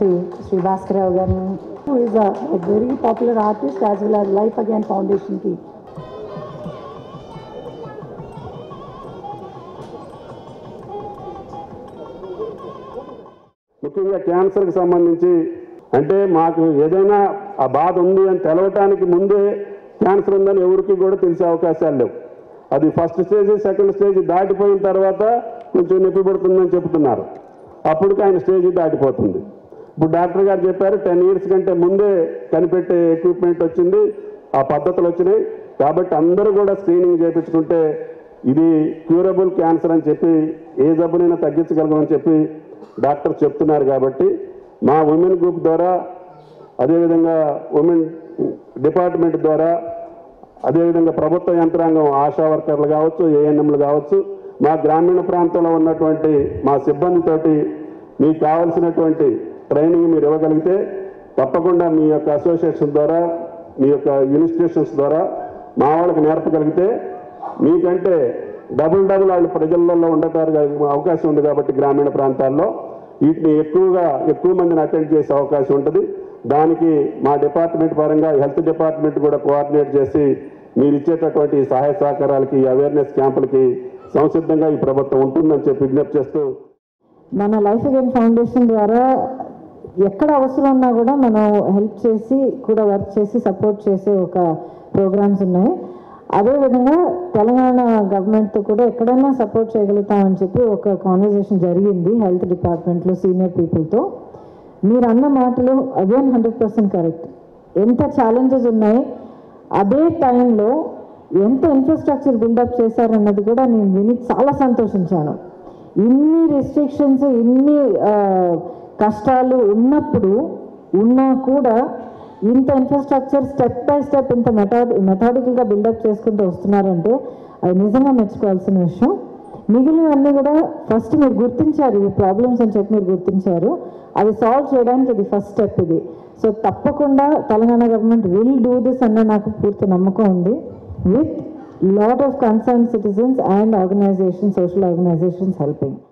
to Sri Bhaskara Garu, who is a, a very popular artist as well as Life Again Foundation ki. ముఖ్యంగా క్యాన్సర్కి సంబంధించి అంటే మాకు ఏదైనా ఆ బాధ ఉంది అని తెలవటానికి ముందే క్యాన్సర్ ఉందని ఎవరికి కూడా తెలిసే అవకాశాలు లేవు అది ఫస్ట్ స్టేజ్ సెకండ్ స్టేజ్ దాటిపోయిన తర్వాత కొంచెం నొప్పి పడుతుందని చెప్తున్నారు అప్పటికి ఆయన స్టేజ్ దాటిపోతుంది ఇప్పుడు డాక్టర్ గారు చెప్పారు టెన్ ఇయర్స్ కంటే ముందే కనిపెట్టే ఎక్విప్మెంట్ వచ్చింది ఆ పద్ధతులు వచ్చినాయి కాబట్టి అందరూ కూడా స్క్రీనింగ్ చేయించుకుంటే ఇది క్యూరబుల్ క్యాన్సర్ అని చెప్పి ఏ జబ్బునైనా తగ్గించగలమని చెప్పి డాక్టర్ చెప్తున్నారు కాబట్టి మా ఉమెన్ గ్రూప్ ద్వారా అదేవిధంగా ఉమెన్ డిపార్ట్మెంట్ ద్వారా అదేవిధంగా ప్రభుత్వ యంత్రాంగం ఆశా వర్కర్లు కావచ్చు ఏఎన్ఎంలు కావచ్చు మా గ్రామీణ ప్రాంతంలో ఉన్నటువంటి మా సిబ్బందితోటి మీకు కావలసినటువంటి ట్రైనింగ్ మీరు ఇవ్వగలిగితే తప్పకుండా మీ యొక్క అసోసియేషన్ ద్వారా మీ యొక్క ఇన్స్టిట్యూషన్స్ ద్వారా మా వాళ్ళకి నేర్పగలిగితే మీకంటే డబుల్ డబుల్ వాళ్ళు ప్రజలలో ఉండటానికి అవకాశం ఉంది కాబట్టి గ్రామీణ ప్రాంతాల్లో వీటిని ఎక్కువగా ఎక్కువ మందిని అటెండ్ చేసే అవకాశం ఉంటుంది దానికి మా డిపార్ట్మెంట్ పరంగా హెల్త్ డిపార్ట్మెంట్ కూడా కోఆర్డినేట్ చేసి మీరు ఇచ్చేటటువంటి సహాయ సహకారాలకి అవేర్నెస్ క్యాంపులకి సంసిద్ధంగా ఈ ప్రభుత్వం ఉంటుందని చెప్పి విజ్ఞప్తి చేస్తూ మన లైఫ్ అగైన్ ఫౌండేషన్ ద్వారా ఎక్కడ అవసరం ఉన్నా కూడా మనం హెల్ప్ చేసి కూడా వర్క్ చేసి సపోర్ట్ చేసే ఒక ప్రోగ్రామ్స్ ఉన్నాయి అదేవిధంగా తెలంగాణ గవర్నమెంట్తో కూడా ఎక్కడైనా సపోర్ట్ చేయగలుగుతామని చెప్పి ఒక కాన్వర్జేషన్ జరిగింది హెల్త్ డిపార్ట్మెంట్లో సీనియర్ పీపుల్తో మీరు అన్న మాటలు అగైన్ హండ్రెడ్ పర్సెంట్ కరెక్ట్ ఎంత ఛాలెంజెస్ ఉన్నాయి అదే టైంలో ఎంత ఇన్ఫ్రాస్ట్రక్చర్ బిల్డప్ చేశారన్నది కూడా నేను విని చాలా సంతోషించాను ఇన్ని రెస్ట్రిక్షన్స్ ఇన్ని ఆ, కష్టాలు ఉన్నప్పుడు ఉన్నా కూడా ఇంత ఇన్ఫ్రాస్ట్రక్చర్ స్టెప్ బై స్టెప్ ఇంత మెథడ్ మెథాడికల్గా బిల్డప్ చేసుకుంటూ వస్తున్నారంటే అది నిజంగా మెచ్చుకోవాల్సిన విషయం మిగిలినవన్నీ కూడా ఫస్ట్ మీరు గుర్తించారు ఈ ప్రాబ్లమ్స్ అని చెప్పి మీరు గుర్తించారు అది సాల్వ్ చేయడానికి ఇది ఫస్ట్ స్టెప్ ఇది సో తప్పకుండా Telangana government will do this అన్న నాకు పూర్తి నమ్మకం ఉంది with lot of concern citizens and organisation social organisations helping